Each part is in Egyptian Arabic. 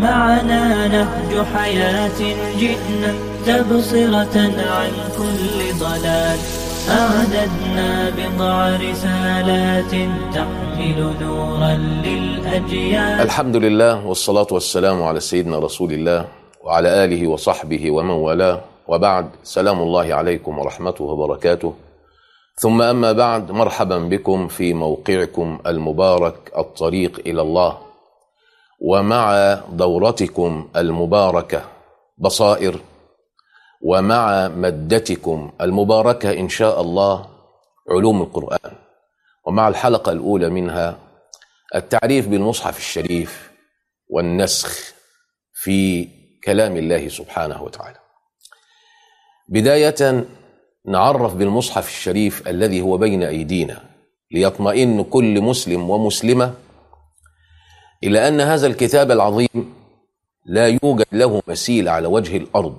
معنا نهج حياة جئنا تبصرة عن كل ضلال أعددنا بضع رسالات تحمل نورا للأجيال الحمد لله والصلاة والسلام على سيدنا رسول الله وعلى آله وصحبه ومن والاه وبعد سلام الله عليكم ورحمته وبركاته ثم أما بعد مرحبا بكم في موقعكم المبارك الطريق إلى الله ومع دورتكم المباركة بصائر ومع مدتكم المباركة إن شاء الله علوم القرآن ومع الحلقة الأولى منها التعريف بالمصحف الشريف والنسخ في كلام الله سبحانه وتعالى بداية نعرف بالمصحف الشريف الذي هو بين أيدينا ليطمئن كل مسلم ومسلمة إلى أن هذا الكتاب العظيم لا يوجد له مثيل على وجه الأرض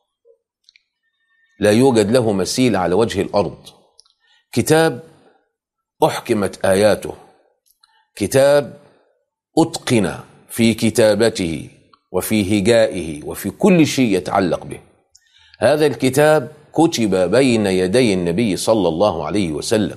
لا يوجد له مثيل على وجه الأرض كتاب أحكمت آياته كتاب أتقن في كتابته وفي هجائه وفي كل شيء يتعلق به هذا الكتاب كتب بين يدي النبي صلى الله عليه وسلم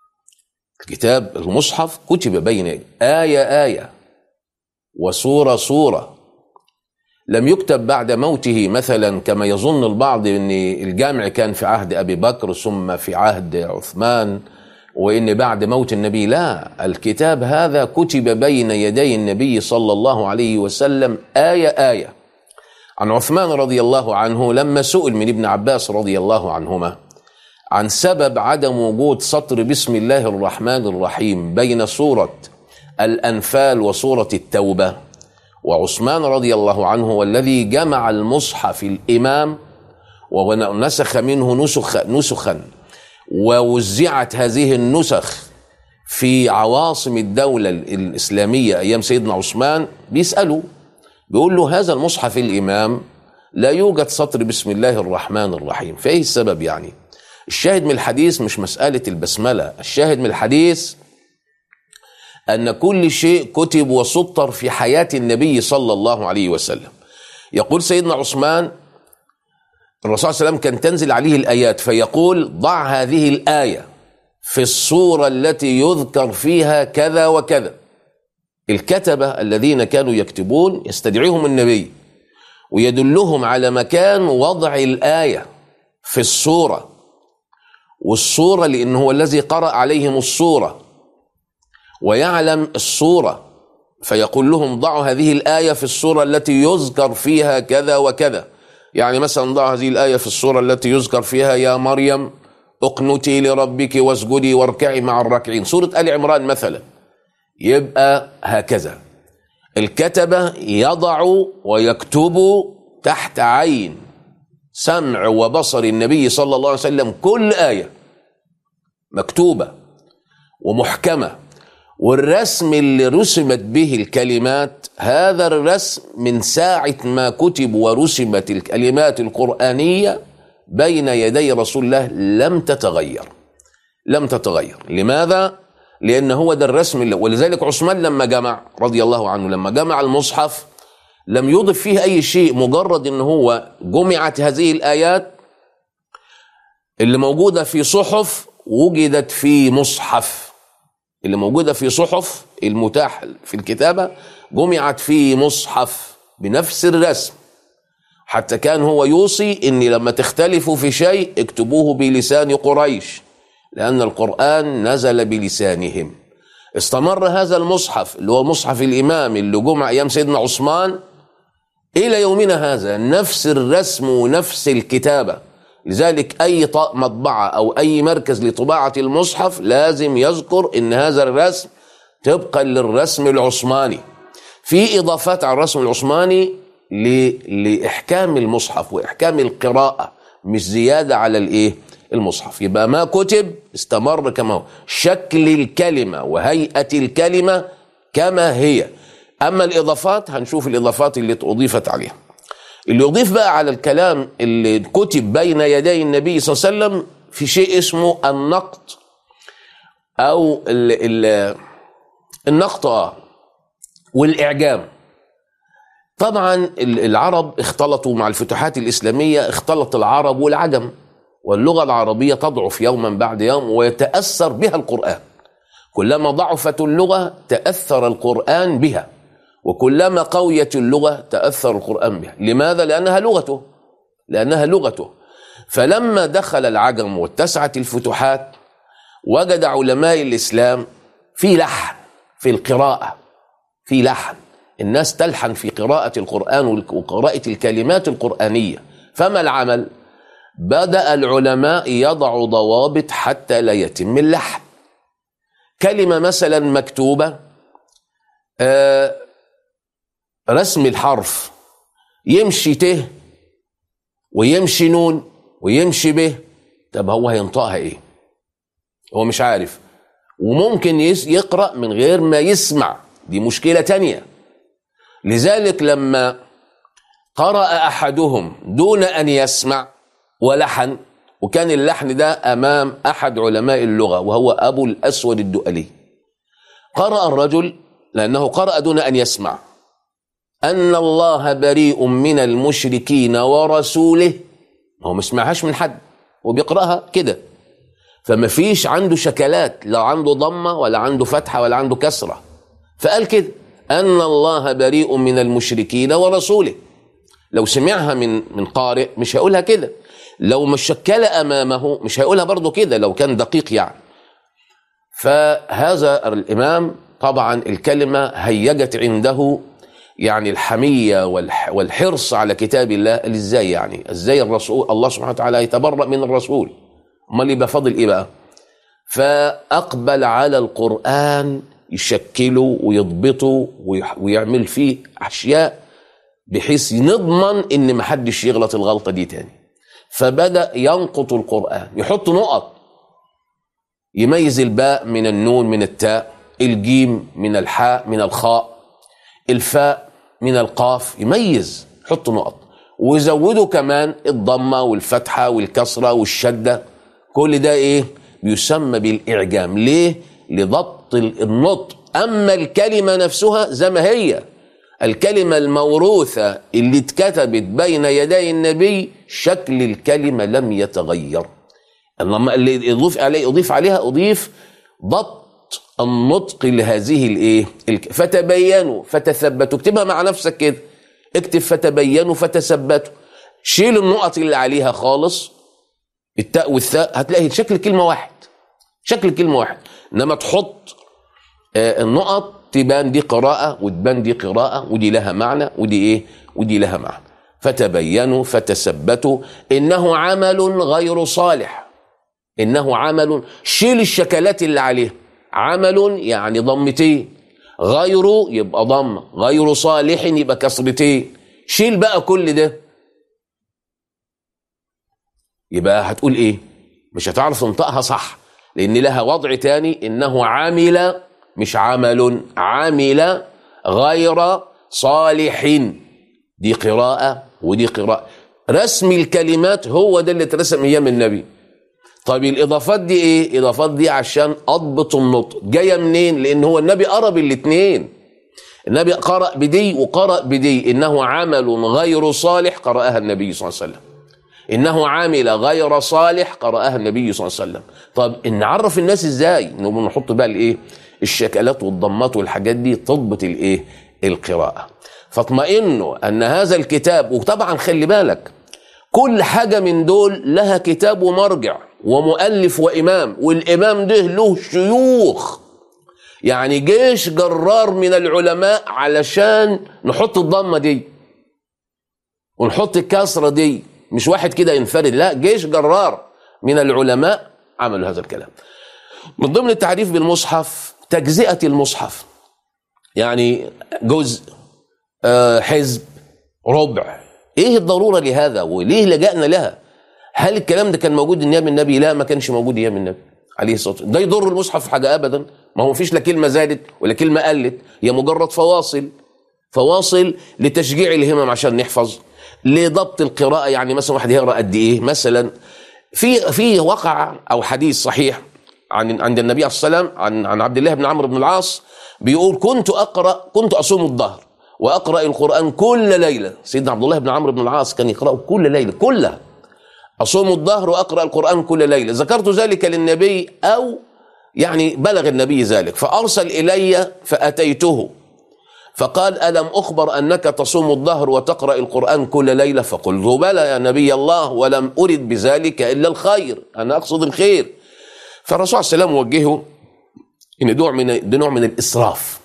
الكتاب المصحف كتب بين آية آية وسورة سورة لم يكتب بعد موته مثلا كما يظن البعض ان الجامع كان في عهد ابي بكر ثم في عهد عثمان وان بعد موت النبي لا الكتاب هذا كتب بين يدي النبي صلى الله عليه وسلم ايه ايه عن عثمان رضي الله عنه لما سئل من ابن عباس رضي الله عنهما عن سبب عدم وجود سطر بسم الله الرحمن الرحيم بين سوره الانفال وسوره التوبه وعثمان رضي الله عنه والذي جمع المصحف الإمام ونسخ منه نسخ نسخا ووزعت هذه النسخ في عواصم الدولة الإسلامية أيام سيدنا عثمان بيسألوا بيقول له هذا المصحف الإمام لا يوجد سطر بسم الله الرحمن الرحيم فإيه السبب يعني الشاهد من الحديث مش مسألة البسملة الشاهد من الحديث أن كل شيء كتب وسطر في حياة النبي صلى الله عليه وسلم يقول سيدنا عثمان الرسول صلى الله عليه وسلم كان تنزل عليه الآيات فيقول ضع هذه الآية في الصورة التي يذكر فيها كذا وكذا الكتبة الذين كانوا يكتبون يستدعيهم النبي ويدلهم على مكان وضع الآية في الصورة والصورة لأنه هو الذي قرأ عليهم الصورة ويعلم الصورة فيقول لهم ضعوا هذه الآية في الصورة التي يذكر فيها كذا وكذا يعني مثلا ضع هذه الآية في الصورة التي يذكر فيها يا مريم اقنتي لربك واسجدي واركعي مع الراكعين سورة آل عمران مثلا يبقى هكذا الكتبة يضع ويكتب تحت عين سمع وبصر النبي صلى الله عليه وسلم كل آية مكتوبة ومحكمة والرسم اللي رسمت به الكلمات هذا الرسم من ساعة ما كتب ورسمت الكلمات القرآنية بين يدي رسول الله لم تتغير لم تتغير لماذا؟ لأن هو ده الرسم اللي ولذلك عثمان لما جمع رضي الله عنه لما جمع المصحف لم يضف فيه أي شيء مجرد أن هو جمعت هذه الآيات اللي موجودة في صحف وجدت في مصحف اللي موجوده في صحف المتاح في الكتابه جمعت في مصحف بنفس الرسم حتى كان هو يوصي ان لما تختلفوا في شيء اكتبوه بلسان قريش لان القران نزل بلسانهم استمر هذا المصحف اللي هو مصحف الامام اللي جمع ايام سيدنا عثمان الى يومنا هذا نفس الرسم ونفس الكتابه لذلك اي مطبعه او اي مركز لطباعه المصحف لازم يذكر ان هذا الرسم طبقا للرسم العثماني في اضافات على الرسم العثماني لاحكام المصحف واحكام القراءه مش زياده على الايه المصحف يبقى ما كتب استمر كما هو شكل الكلمه وهيئه الكلمه كما هي اما الاضافات هنشوف الاضافات اللي اضيفت عليها اللي يضيف بقى على الكلام اللي كتب بين يدي النبي صلى الله عليه وسلم في شيء اسمه النقط او ال ال النقط اه والاعجام طبعا ال- العرب اختلطوا مع الفتوحات الإسلامية اختلط العرب والعجم واللغة العربية تضعف يوما بعد يوم ويتأثر بها القرآن كلما ضعفت اللغة تأثر القرآن بها وكلما قويت اللغة تأثر القرآن بها لماذا؟ لأنها لغته لأنها لغته فلما دخل العجم واتسعت الفتوحات وجد علماء الإسلام في لحن في القراءة في لحن الناس تلحن في قراءة القرآن وقراءة الكلمات القرآنية فما العمل؟ بدأ العلماء يضعوا ضوابط حتى لا يتم اللحن كلمة مثلا مكتوبة آه رسم الحرف يمشي ت ويمشي نون ويمشي ب طب هو هينطقها ايه هو مش عارف وممكن يس- يقرأ من غير ما يسمع دي مشكلة تانية لذلك لما قرأ أحدهم دون أن يسمع ولحن وكان اللحن ده أمام أحد علماء اللغة وهو أبو الأسود الدؤلي قرأ الرجل لأنه قرأ دون أن يسمع أن الله بريء من المشركين ورسوله هو ما سمعهاش من حد وبيقرأها كده فما فيش عنده شكلات لا عنده ضمة ولا عنده فتحة ولا عنده كسرة فقال كده أن الله بريء من المشركين ورسوله لو سمعها من من قارئ مش هيقولها كده لو مش شكلة أمامه مش هيقولها برضه كده لو كان دقيق يعني فهذا الإمام طبعا الكلمة هيجت عنده يعني الحمية والح والحرص على كتاب الله قال ازاي يعني ازاي الرسول الله سبحانه وتعالى يتبرأ من الرسول امال يبقى فاضل ايه بقى فأقبل على القرآن يشكله ويضبطه ويح- ويعمل فيه أشياء بحيث نضمن إن محدش يغلط الغلطة دي تاني فبدأ ينقط القرآن يحط نقط يميز الباء من النون من التاء الجيم من الحاء من الخاء الفاء من القاف يميز حط نقط ويزودوا كمان الضمة والفتحة والكسرة والشدة كل ده ايه يسمى بالإعجام ليه لضبط النطق أما الكلمة نفسها زي ما هي الكلمة الموروثة اللي اتكتبت بين يدي النبي شكل الكلمة لم يتغير لما اللي يضيف عليه يضيف عليها اضيف ضبط النطق لهذه الايه الك- فتبينوا فتثبتوا اكتبها مع نفسك كده اكتب فتبينوا فتثبتوا شيل النقط اللي عليها خالص التاء والثاء هتلاقي شكل كلمه واحد شكل كلمه واحد انما تحط آه، النقط تبان دي قراءة وتبان دي قراءة ودي لها معنى ودي ايه ودي لها معنى فتبينوا فتثبتوا انه عمل غير صالح انه عمل شيل الشكلات اللي عليه عمل يعني ضمتين غيره يبقى ضمه غير صالح يبقى كسرتين شيل بقى كل ده يبقى هتقول ايه مش هتعرف تنطقها صح لان لها وضع تاني انه عمل مش عمل عمل غير صالح دي قراءة ودي قراءة رسم الكلمات هو ده اللي اترسم ايام النبي طيب الاضافات دي ايه الاضافات دي عشان اضبط النطق جايه منين لان هو النبي قرب الاثنين النبي قرأ بدي وقرأ بدي انه عمل غير صالح قرأها النبي صلى الله عليه وسلم انه عامل غير صالح قرأها النبي صلى الله عليه وسلم طب ان نعرف الناس ازاي نقوم نحط بقى الايه الشكلات والضمات والحاجات دي تضبط الايه القراءه فاطمئنوا ان هذا الكتاب وطبعا خلي بالك كل حاجه من دول لها كتاب ومرجع ومؤلف وامام والامام ده له شيوخ يعني جيش جرار من العلماء علشان نحط الضمه دي ونحط الكسره دي مش واحد كده ينفرد لا جيش جرار من العلماء عملوا هذا الكلام من ضمن التعريف بالمصحف تجزئة المصحف يعني جزء آه، حزب ربع ايه الضرورة لهذا وليه لجأنا لها هل الكلام ده كان موجود ايام النبي لا ما كانش موجود ايام النبي عليه الصلاة والسلام ده يضر المصحف في حاجة ابدا ما هو مفيش لا كلمة زادت ولا كلمة قلت هي مجرد فواصل فواصل لتشجيع الهمم عشان نحفظ لضبط القراءة يعني مثلا واحد يقرأ قد ايه مثلا في في وقع او حديث صحيح عن عند النبي عليه الصلاه والسلام عن عن عبد الله بن عمرو بن العاص بيقول كنت اقرا كنت اصوم الظهر وأقرأ القرآن كل ليلة سيدنا عبد الله بن عمرو بن العاص كان يقرأه كل ليلة كلها أصوم الظهر وأقرأ القرآن كل ليلة ذكرت ذلك للنبي أو يعني بلغ النبي ذلك فأرسل إلي فأتيته فقال ألم أخبر أنك تصوم الظهر وتقرأ القرآن كل ليلة فقلت بلى يا نبي الله ولم أرد بذلك إلا الخير أنا أقصد الخير فالرسول عليه السلام وجهه إن نوع من ده نوع من الإسراف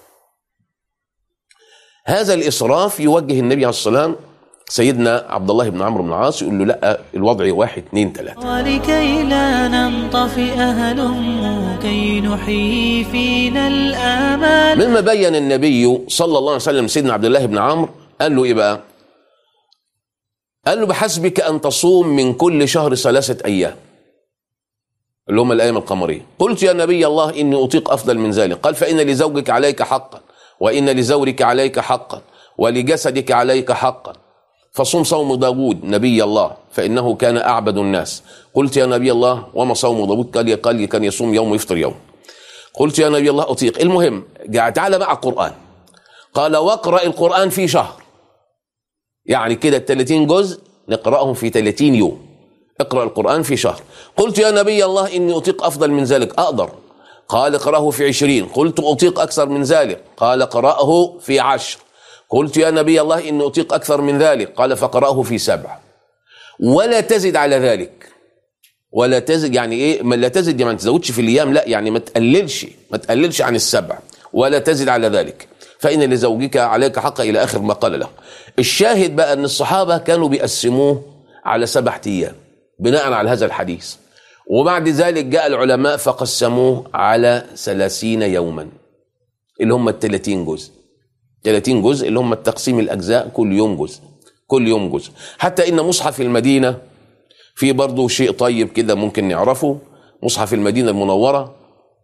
هذا الإسراف يوجه النبي عليه الصلاة والسلام سيدنا عبد الله بن عمرو بن العاص يقول له لا الوضع واحد اثنين ثلاثة ولكي لا ننطفئ هلم كي نحيي فينا الآمال مما بين النبي صلى الله عليه وسلم سيدنا عبد الله بن عمرو قال له ايه بقى؟ قال له بحسبك ان تصوم من كل شهر ثلاثه ايام اللي هم الايام القمريه قلت يا نبي الله اني اطيق افضل من ذلك قال فان لزوجك عليك حقا وان لزورك عليك حقا ولجسدك عليك حقا فصوم صوم داود نبي الله فانه كان اعبد الناس قلت يا نبي الله وما صوم داود قال قال كان يصوم يوم ويفطر يوم قلت يا نبي الله اطيق المهم جاء تعالى مع القران قال واقرا القران في شهر يعني كده ال 30 جزء نقراهم في 30 يوم اقرا القران في شهر قلت يا نبي الله اني اطيق افضل من ذلك اقدر قال اقراه في عشرين قلت اطيق اكثر من ذلك قال اقراه في عشر قلت يا نبي الله اني اطيق اكثر من ذلك قال فقراه في سبع ولا تزد على ذلك ولا تزد يعني ايه ما لا تزد يعني ما تزودش في الايام لا يعني ما تقللش ما تقللش عن السبع ولا تزد على ذلك فان لزوجك عليك حق الى اخر ما قال له الشاهد بقى ان الصحابه كانوا بيقسموه على سبعة ايام بناء على هذا الحديث وبعد ذلك جاء العلماء فقسموه على ثلاثين يوما اللي هم الثلاثين جزء 30 جزء اللي هم التقسيم الاجزاء كل يوم جزء كل يوم جزء حتى ان مصحف المدينه في برضه شيء طيب كده ممكن نعرفه مصحف المدينه المنوره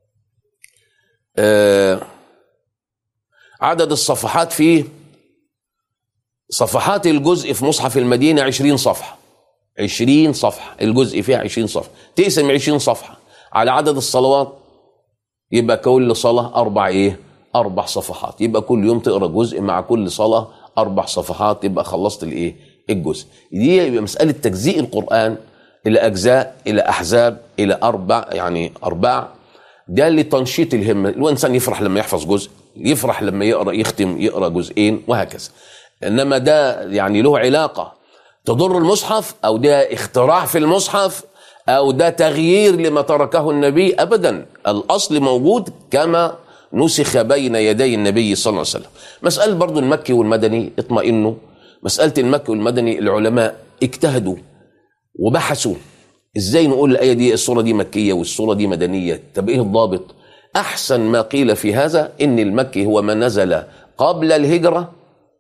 آه عدد الصفحات فيه صفحات الجزء في مصحف المدينه 20 صفحه 20 صفحه الجزء فيها 20 صفحه تقسم 20 صفحه على عدد الصلوات يبقى كل صلاه اربع ايه اربع صفحات يبقى كل يوم تقرا جزء مع كل صلاه اربع صفحات يبقى خلصت الايه الجزء دي يبقى مساله تجزيء القران الى اجزاء الى احزاب الى اربع يعني ارباع ده لتنشيط الهمه الانسان يفرح لما يحفظ جزء يفرح لما يقرا يختم يقرا جزئين وهكذا انما ده يعني له علاقه تضر المصحف او ده اختراع في المصحف او ده تغيير لما تركه النبي ابدا الاصل موجود كما نسخ بين يدي النبي صلى الله عليه وسلم مسألة برضو المكي والمدني اطمئنوا مسألة المكي والمدني العلماء اجتهدوا وبحثوا ازاي نقول الآية دي الصورة دي مكية والصورة دي مدنية طب ايه الضابط أحسن ما قيل في هذا إن المكي هو ما نزل قبل الهجرة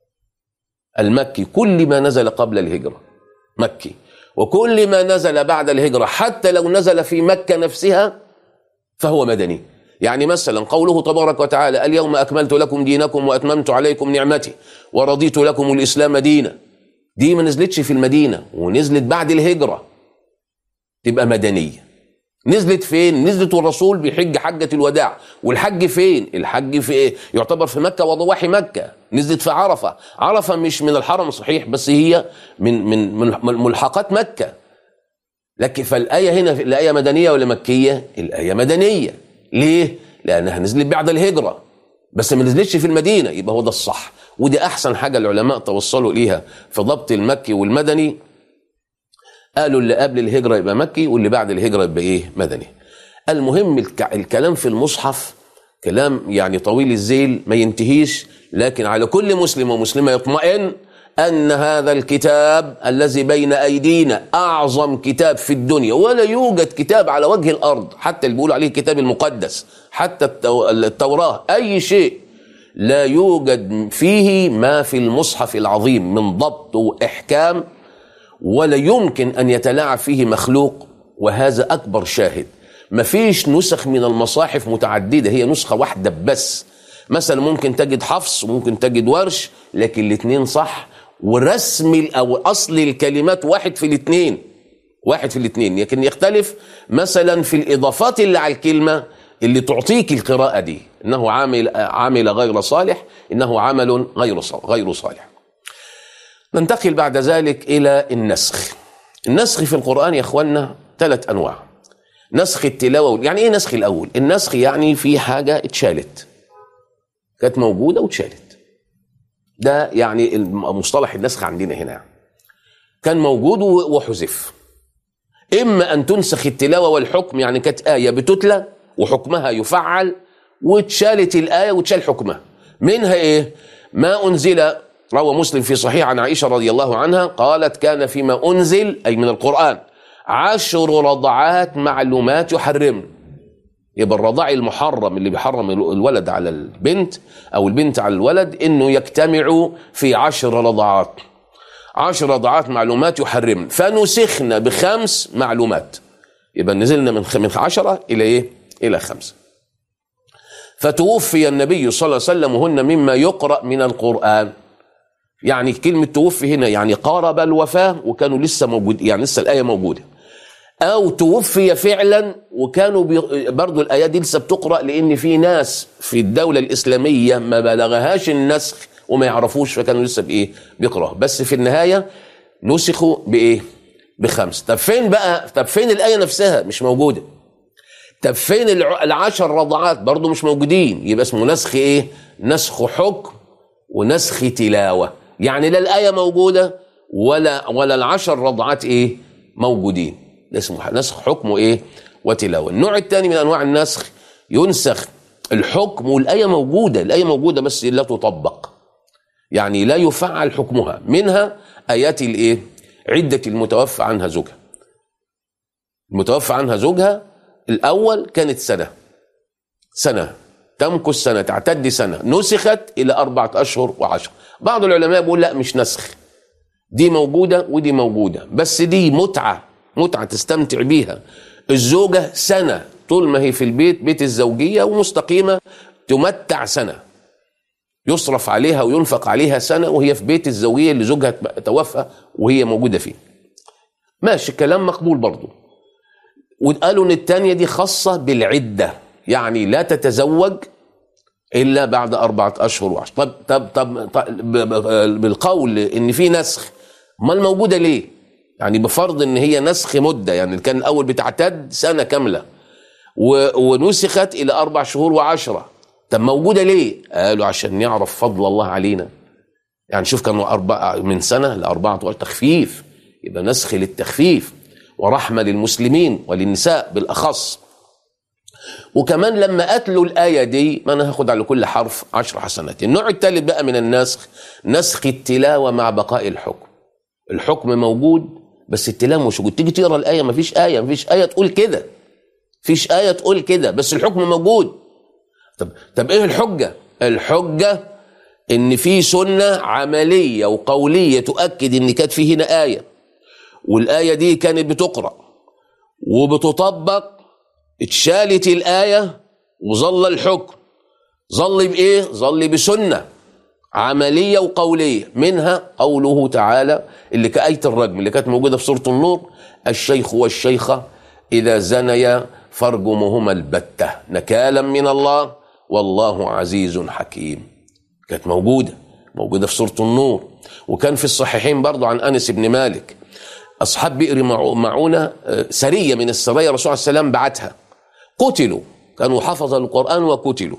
المكي كل ما نزل قبل الهجرة مكي وكل ما نزل بعد الهجرة حتى لو نزل في مكة نفسها فهو مدني يعني مثلا قوله تبارك وتعالى اليوم أكملت لكم دينكم وأتممت عليكم نعمتي ورضيت لكم الإسلام دينا دي ما نزلتش في المدينة ونزلت بعد الهجرة تبقى مدنية نزلت فين؟ نزلت والرسول بيحج حجة الوداع والحج فين؟ الحج في إيه؟ يعتبر في مكة وضواحي مكة نزلت في عرفة عرفة مش من الحرم صحيح بس هي من من من ملحقات مكة لكن فالآية هنا الآية مدنية ولا مكية؟ الآية مدنية ليه؟ لأنها نزلت بعد الهجرة بس ما نزلتش في المدينة يبقى هو ده الصح ودي أحسن حاجة العلماء توصلوا إليها في ضبط المكي والمدني قالوا اللي قبل الهجرة يبقى مكي واللي بعد الهجرة يبقى إيه مدني المهم الك- الكلام في المصحف كلام يعني طويل الزيل ما ينتهيش لكن على كل مسلم ومسلمة يطمئن أن هذا الكتاب الذي بين أيدينا أعظم كتاب في الدنيا ولا يوجد كتاب على وجه الأرض حتى اللي بيقولوا عليه الكتاب المقدس حتى التو- التوراة أي شيء لا يوجد فيه ما في المصحف العظيم من ضبط وإحكام ولا يمكن أن يتلاعب فيه مخلوق وهذا أكبر شاهد مفيش نسخ من المصاحف متعددة هي نسخة واحدة بس مثلا ممكن تجد حفص وممكن تجد ورش لكن الاثنين صح ورسم ال- أو أصل الكلمات واحد في الاثنين واحد في الاثنين لكن يختلف مثلا في الإضافات اللي على الكلمة اللي تعطيك القراءة دي إنه عامل عامل غير صالح إنه عمل غير صالح غير صالح ننتقل بعد ذلك إلى النسخ النسخ في القرآن يا إخوانا ثلاث أنواع نسخ التلاوة يعني إيه نسخ الأول النسخ يعني في حاجة اتشالت كانت موجودة واتشالت ده يعني مصطلح النسخ عندنا هنا كان موجود وحذف إما أن تنسخ التلاوة والحكم يعني كانت آية بتتلى وحكمها يفعل واتشالت الآية واتشال حكمها منها إيه ما أنزل روى مسلم في صحيح عن عائشة رضي الله عنها قالت كان فيما أنزل أي من القرآن عشر رضعات معلومات يحرمن يبقى الرضاع المحرم اللي بيحرم الولد على البنت أو البنت على الولد إنه يجتمعوا في عشر رضعات عشر رضعات معلومات يحرمن فنسخنا بخمس معلومات يبقى نزلنا من من عشرة إلى إيه؟ إلى خمسة فتوفي النبي صلى الله عليه وسلم وهن مما يقرأ من القرآن يعني كلمة توفي هنا يعني قارب الوفاة وكانوا لسه موجود يعني لسه الآية موجودة أو توفي فعلا وكانوا بي... برضو الآيات دي لسه بتقرأ لأن في ناس في الدولة الإسلامية ما بلغهاش النسخ وما يعرفوش فكانوا لسه بإيه بيقرأ بس في النهاية نسخوا بإيه بخمس طب فين بقى طب فين الآية نفسها مش موجودة طب فين الع... العشر رضعات برضو مش موجودين يبقى اسمه نسخ إيه نسخ حكم ونسخ تلاوة يعني لا الآية موجودة ولا ولا العشر رضعات إيه موجودين ده اسمه نسخ حكم وايه وتلاوه النوع الثاني من انواع النسخ ينسخ الحكم والايه موجوده الايه موجوده بس لا تطبق يعني لا يفعل حكمها منها ايات الايه عده المتوفى عنها زوجها المتوفى عنها زوجها الاول كانت سنه سنه تمكث سنه تعتد سنه نسخت الى اربعه اشهر وعشر بعض العلماء بيقول لا مش نسخ دي موجوده ودي موجوده بس دي متعه متعة تستمتع بيها الزوجة سنة طول ما هي في البيت بيت الزوجية ومستقيمة تمتع سنة يصرف عليها وينفق عليها سنة وهي في بيت الزوجية اللي زوجها توفى وهي موجودة فيه ماشي كلام مقبول برضو وقالوا ان التانية دي خاصة بالعدة يعني لا تتزوج الا بعد أربعة اشهر وعشر طب طب طب, طب بالقول ان في نسخ امال موجودة ليه؟ يعني بفرض ان هي نسخ مده يعني كان الاول بتعتد سنه كامله ونسخت الى اربع شهور وعشره طب موجوده ليه؟ قالوا عشان نعرف فضل الله علينا يعني شوف كانوا أربعة من سنة لأربعة تخفيف يبقى نسخ للتخفيف ورحمة للمسلمين وللنساء بالأخص وكمان لما أتلوا الآية دي ما أنا هاخد على كل حرف عشر حسنات النوع الثالث بقى من النسخ نسخ التلاوة مع بقاء الحكم الحكم موجود بس التلاوه مش موجود تيجي تقرا الايه ما فيش ايه ما فيش ايه تقول كده فيش ايه تقول كده بس الحكم موجود طب طب ايه الحجه الحجه ان في سنه عمليه وقوليه تؤكد ان كانت في هنا ايه والايه دي كانت بتقرا وبتطبق اتشالت الايه وظل الحكم ظل بايه ظل بسنه عملية وقولية منها قوله تعالى اللي كآية الرجم اللي كانت موجودة في سورة النور الشيخ والشيخة إذا زنيا فارجمهما البتة نكالا من الله والله عزيز حكيم كانت موجودة موجودة في سورة النور وكان في الصحيحين برضو عن أنس بن مالك أصحاب بئر معونة سرية من السرايا الرسول عليه السلام بعتها قتلوا كانوا حفظ القرآن وقتلوا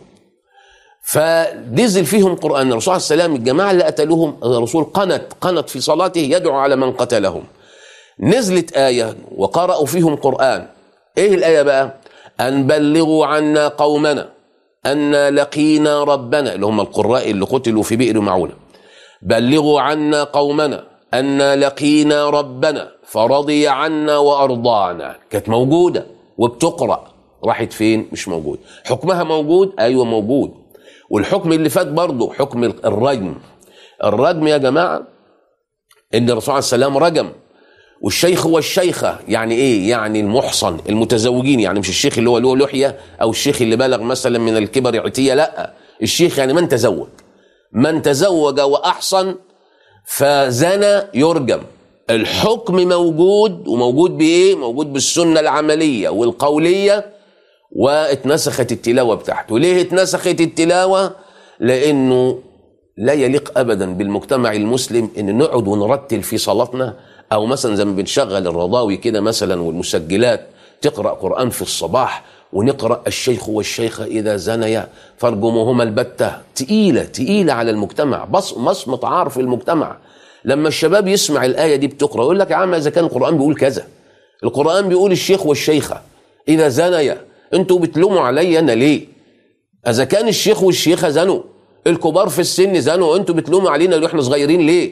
فنزل فيهم قرآن الرسول عليه السلام الجماعة اللي قتلوهم الرسول قنت قنت في صلاته يدعو على من قتلهم نزلت آية وقرأوا فيهم قرآن إيه الآية بقى أن بلغوا عنا قومنا أن لقينا ربنا اللي هم القراء اللي قتلوا في بئر معونة بلغوا عنا قومنا أن لقينا ربنا فرضي عنا وأرضانا كانت موجودة وبتقرأ راحت فين مش موجود حكمها موجود أيوة موجود والحكم اللي فات برضه حكم الرجم الرجم يا جماعة إن الرسول عليه السلام رجم والشيخ هو الشيخة يعني إيه يعني المحصن المتزوجين يعني مش الشيخ اللي هو له لحية أو الشيخ اللي بلغ مثلا من الكبر عتية لا الشيخ يعني من تزوج من تزوج وأحصن فزنى يرجم الحكم موجود وموجود بإيه موجود بالسنة العملية والقولية واتنسخت التلاوة بتاعته ليه اتنسخت التلاوة لأنه لا يليق أبدا بالمجتمع المسلم إن نقعد ونرتل في صلاتنا أو مثلا زي ما بنشغل الرضاوي كده مثلا والمسجلات تقرأ قرآن في الصباح ونقرأ الشيخ والشيخة إذا زنيا فارجموهما البتة تقيلة تقيلة على المجتمع بص مصمت عار في المجتمع لما الشباب يسمع الآية دي بتقرأ يقول لك يا عم إذا كان القرآن بيقول كذا القرآن بيقول الشيخ والشيخة إذا زنيا أنتوا بتلوموا عليا أنا ليه إذا كان الشيخ والشيخة زنوا الكبار في السن زنوا أنتوا بتلوموا علينا اللي إحنا صغيرين ليه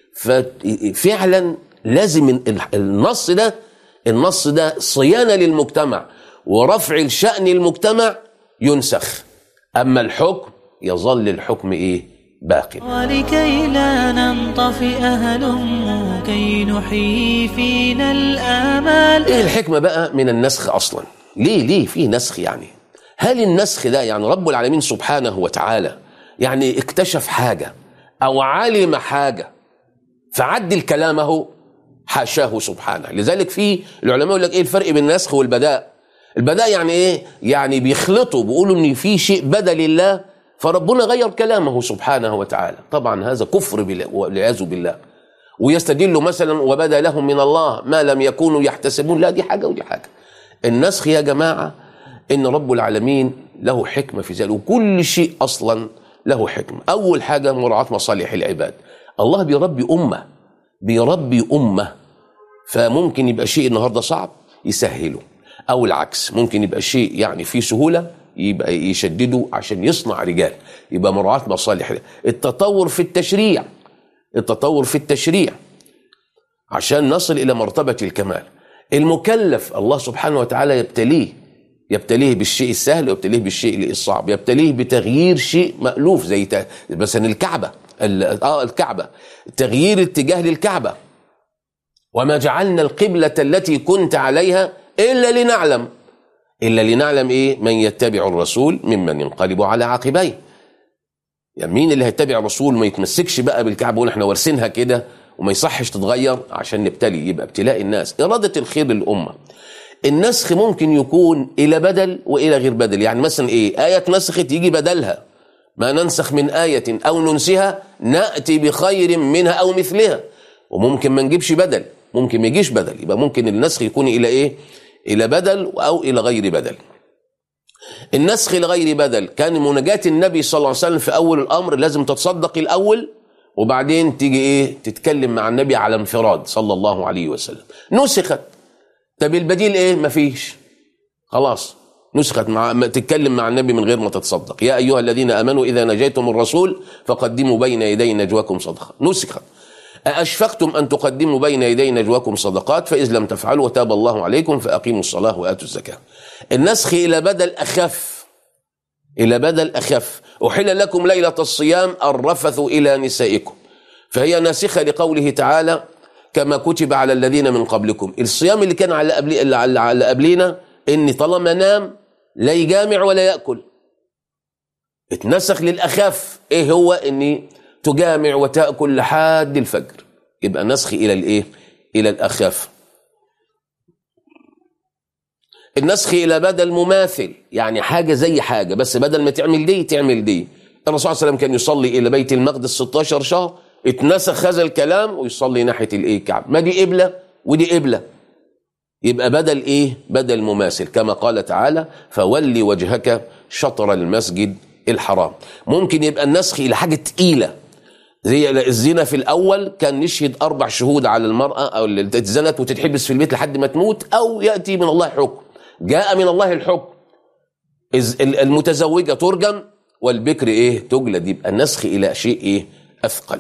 ففعلا لازم النص ده النص ده صيانة للمجتمع ورفع الشأن المجتمع ينسخ أما الحكم يظل الحكم إيه باقي ولكي لا ننطفئ هلم كي نحيي فينا الآمال إيه الحكمة بقى من النسخ أصلا ليه ليه فيه نسخ يعني هل النسخ ده يعني رب العالمين سبحانه وتعالى يعني اكتشف حاجة أو علم حاجة فعدل كلامه حاشاه سبحانه لذلك في العلماء يقول لك ايه الفرق بين النسخ والبداء البداء يعني ايه يعني بيخلطوا بيقولوا ان في شيء بدل الله فربنا غير كلامه سبحانه وتعالى طبعا هذا كفر بالله والعياذ بالله ويستدل مثلا وبدا لهم من الله ما لم يكونوا يحتسبون لا دي حاجه ودي حاجه النسخ يا جماعه ان رب العالمين له حكمه في ذلك وكل شيء اصلا له حكمه اول حاجه مراعاه مصالح العباد الله بيربي امه بيربي امه فممكن يبقى شيء النهارده صعب يسهله او العكس ممكن يبقى شيء يعني فيه سهوله يبقى يشدده عشان يصنع رجال يبقى مراعاه مصالح التطور في التشريع التطور في التشريع عشان نصل الى مرتبه الكمال المكلف الله سبحانه وتعالى يبتليه يبتليه بالشيء السهل ويبتليه بالشيء الصعب يبتليه بتغيير شيء مألوف زي مثلا الكعبة اه الكعبة تغيير اتجاه للكعبة وما جعلنا القبلة التي كنت عليها إلا لنعلم إلا لنعلم إيه من يتبع الرسول ممن ينقلب على عقبيه يعني مين اللي هيتبع الرسول وما يتمسكش بقى بالكعبة ونحن وارثينها كده وما يصحش تتغير عشان نبتلي يبقى ابتلاء الناس إرادة الخير للأمة النسخ ممكن يكون إلى بدل وإلى غير بدل يعني مثلا إيه آية نسخت يجي بدلها ما ننسخ من آية أو ننسها نأتي بخير منها أو مثلها وممكن ما نجيبش بدل ممكن ما يجيش بدل يبقى ممكن النسخ يكون إلى إيه إلى بدل أو إلى غير بدل النسخ لغير بدل كان مناجاة النبي صلى الله عليه وسلم في أول الأمر لازم تتصدق الأول وبعدين تيجي إيه تتكلم مع النبي على انفراد صلى الله عليه وسلم نسخت طب البديل إيه مفيش خلاص نسخت مع تتكلم مع النبي من غير ما تتصدق يا أيها الذين آمنوا إذا نجيتم الرسول فقدموا بين يدي نجواكم صدقة نسخت أأشفقتم أن تقدموا بين يدي نجواكم صدقات فإذ لم تفعلوا وتاب الله عليكم فأقيموا الصلاة وآتوا الزكاة النسخ إلى بدل أخف إلى بدل أخف أحل لكم ليلة الصيام الرفث إلى نسائكم فهي ناسخة لقوله تعالى كما كتب على الذين من قبلكم الصيام اللي كان على قبل على على قبلنا ان طالما نام لا يجامع ولا ياكل اتنسخ للاخف ايه هو اني تجامع وتاكل لحد الفجر يبقى نسخ الى الايه الى الاخف النسخ الى بدل مماثل يعني حاجه زي حاجه بس بدل ما تعمل دي تعمل دي الرسول صلى الله عليه وسلم كان يصلي الى بيت المقدس 16 شهر اتنسخ هذا الكلام ويصلي ناحيه الايه الكعبه ما دي قبله ودي قبله يبقى بدل ايه بدل مماثل كما قال تعالى فولي وجهك شطر المسجد الحرام ممكن يبقى النسخ الى حاجه تقيله زي الزنا في الاول كان نشهد اربع شهود على المراه او اللي اتزنت وتتحبس في البيت لحد ما تموت او ياتي من الله حكم جاء من الله الحكم المتزوجه ترجم والبكر ايه تجلد يبقى النسخ الى شيء ايه اثقل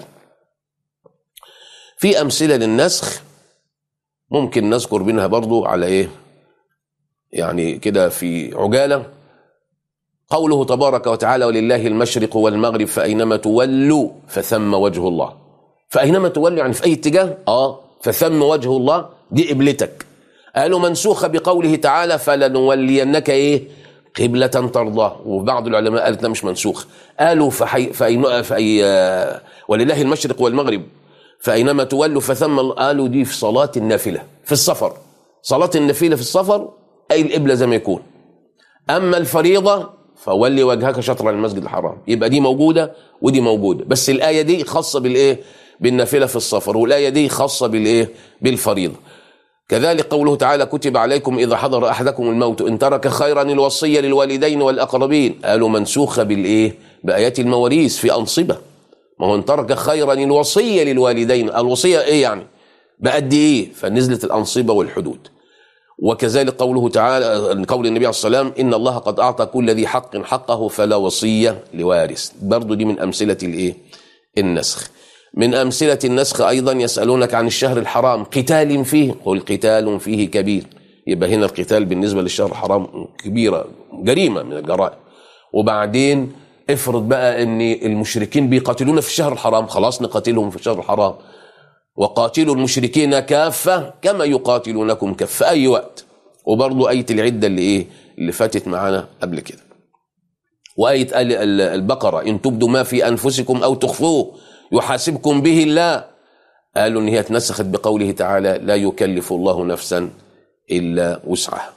في امثله للنسخ ممكن نذكر منها برضو على ايه يعني كده في عجاله قوله تبارك وتعالى ولله المشرق والمغرب فاينما تولوا فثم وجه الله فاينما تولوا يعني في اي اتجاه اه فثم وجه الله دي قبلتك قالوا منسوخه بقوله تعالى فلنولينك ايه قبلة ترضاه وبعض العلماء قالت لا مش منسوخ قالوا فحي فأي فأي ولله المشرق والمغرب فأينما تولوا فثم قالوا دي في صلاة النافلة في السفر صلاة النافلة في السفر أي القبلة زي ما يكون اما الفريضه فولي وجهك شطر المسجد الحرام يبقى دي موجوده ودي موجوده بس الايه دي خاصه بالايه بالنافله في السفر والايه دي خاصه بالايه بالفريضه كذلك قوله تعالى كتب عليكم اذا حضر احدكم الموت ان ترك خيرا الوصيه للوالدين والاقربين قالوا منسوخه بالايه بايات المواريث في انصبه ما هو ان ترك خيرا الوصيه للوالدين الوصيه ايه يعني بقد ايه فنزلت الانصبه والحدود وكذلك قوله تعالى قول النبي عليه الصلاه والسلام ان الله قد اعطى كل ذي حق حقه فلا وصيه لوارث برضو دي من امثله الايه النسخ من امثله النسخ ايضا يسالونك عن الشهر الحرام قتال فيه قل قتال فيه كبير يبقى هنا القتال بالنسبه للشهر الحرام كبيره جريمه من الجرائم وبعدين افرض بقى ان المشركين بيقاتلونا في الشهر الحرام خلاص نقاتلهم في الشهر الحرام وقاتلوا المشركين كافة كما يقاتلونكم كافة في أي وقت وبرضو آية العدة اللي إيه اللي فاتت معانا قبل كده وآية ال- ال- البقرة إن تبدوا ما في أنفسكم أو تخفوه يحاسبكم به الله قالوا إن هي اتنسخت بقوله تعالى لا يكلف الله نفسا إلا وسعها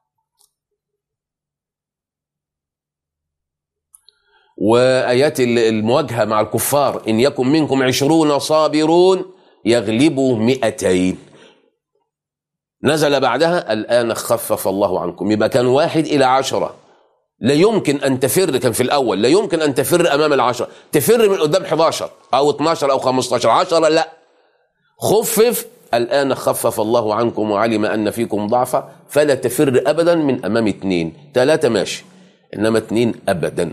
وآيات ال- المواجهة مع الكفار إن يكن منكم عشرون صابرون يغلبوا مئتين نزل بعدها الآن خفف الله عنكم يبقى كان واحد إلى عشرة لا يمكن أن تفر كان في الأول لا يمكن أن تفر أمام العشرة تفر من قدام 11 أو 12 أو 15 عشرة لا خفف الآن خفف الله عنكم وعلم أن فيكم ضعفا فلا تفر أبدا من أمام اثنين ثلاثة ماشي إنما اثنين أبدا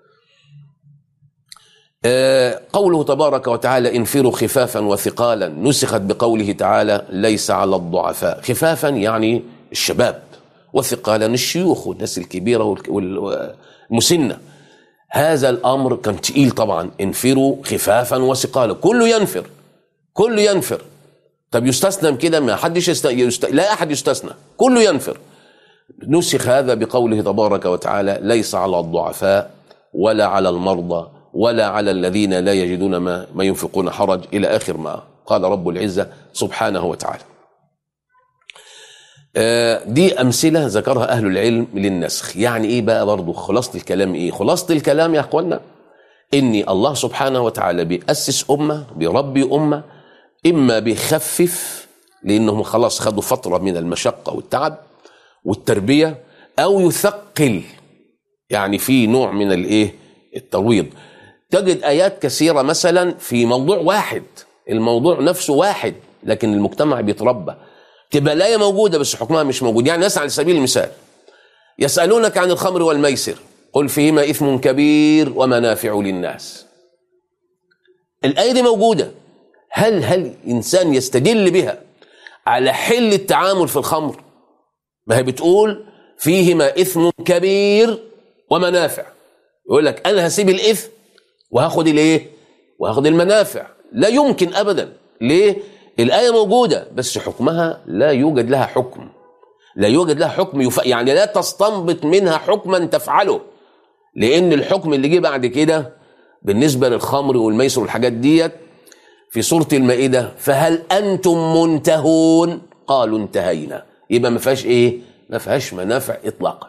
آه، قوله تبارك وتعالى انفروا خفافا وثقالا نسخت بقوله تعالى ليس على الضعفاء خفافا يعني الشباب وثقالا الشيوخ والناس الكبيرة والك- وال- والمسنة هذا الأمر كان تقيل طبعا انفروا خفافا وثقالا كله ينفر كله ينفر طب يستثنى من كده ما حدش يست... يست... لا أحد يستثنى كله ينفر نسخ هذا بقوله تبارك وتعالى ليس على الضعفاء ولا على المرضى ولا على الذين لا يجدون ما, ما ينفقون حرج إلى آخر ما قال رب العزة سبحانه وتعالى آه، دي أمثلة ذكرها أهل العلم للنسخ يعني إيه بقى برضو خلاصة الكلام إيه خلاصة الكلام يا أخوانا إن الله سبحانه وتعالى بيأسس أمة بيربي أمة إما بيخفف لأنهم خلاص خدوا فترة من المشقة والتعب والتربية أو يثقل يعني في نوع من الإيه الترويض تجد آيات كثيرة مثلا في موضوع واحد الموضوع نفسه واحد لكن المجتمع بيتربى تبقى الآية موجودة بس حكمها مش موجود يعني مثلا على سبيل المثال يسألونك عن الخمر والميسر قل فيهما إثم كبير ومنافع للناس الآية دي موجودة هل هل إنسان يستدل بها على حل التعامل في الخمر ما هي بتقول فيهما إثم كبير ومنافع يقول لك أنا هسيب الإثم وهاخد الإيه وهاخد المنافع لا يمكن أبدا ليه الآية موجودة بس حكمها لا يوجد لها حكم لا يوجد لها حكم يف... يعني لا تستنبط منها حكما تفعله لأن الحكم اللي جه بعد كده بالنسبة للخمر والميسر والحاجات ديت في سورة المائدة فهل أنتم منتهون قالوا انتهينا يبقى ما فيهاش إيه ما فيهاش منافع إطلاقا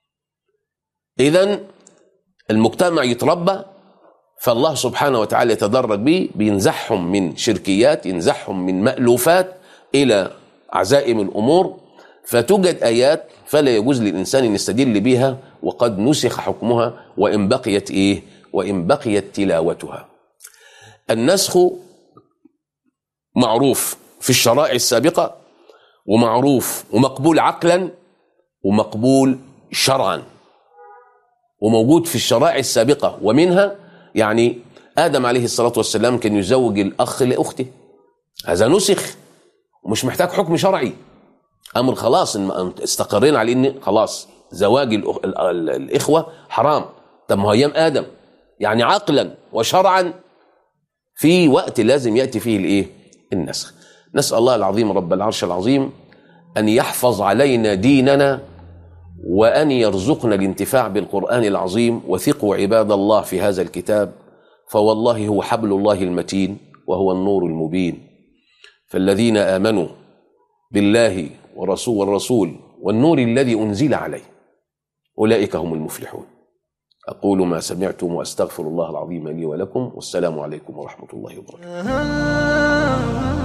إذا المجتمع يتربى فالله سبحانه وتعالى يتدرج به بينزحهم من شركيات ينزحهم من مألوفات إلى عزائم الأمور فتوجد آيات فلا يجوز للإنسان أن يستدل بها وقد نسخ حكمها وإن بقيت إيه وإن بقيت تلاوتها النسخ معروف في الشرائع السابقة ومعروف ومقبول عقلا ومقبول شرعا وموجود في الشرائع السابقة ومنها يعني آدم عليه الصلاة والسلام كان يزوج الأخ لأخته هذا نسخ ومش محتاج حكم شرعي أمر خلاص إن استقرينا على إن خلاص زواج الأخ... ال- ال- الإخوة حرام طب ما هو أيام آدم يعني عقلا وشرعا في وقت لازم يأتي فيه الإيه النسخ نسأل الله العظيم رب العرش العظيم أن يحفظ علينا ديننا وأن يرزقنا الانتفاع بالقرآن العظيم وثقوا عباد الله في هذا الكتاب فوالله هو حبل الله المتين وهو النور المبين فالذين آمنوا بالله ورسول والرسول والنور الذي أنزل عليه أولئك هم المفلحون أقول ما سمعتم وأستغفر الله العظيم لي ولكم والسلام عليكم ورحمة الله وبركاته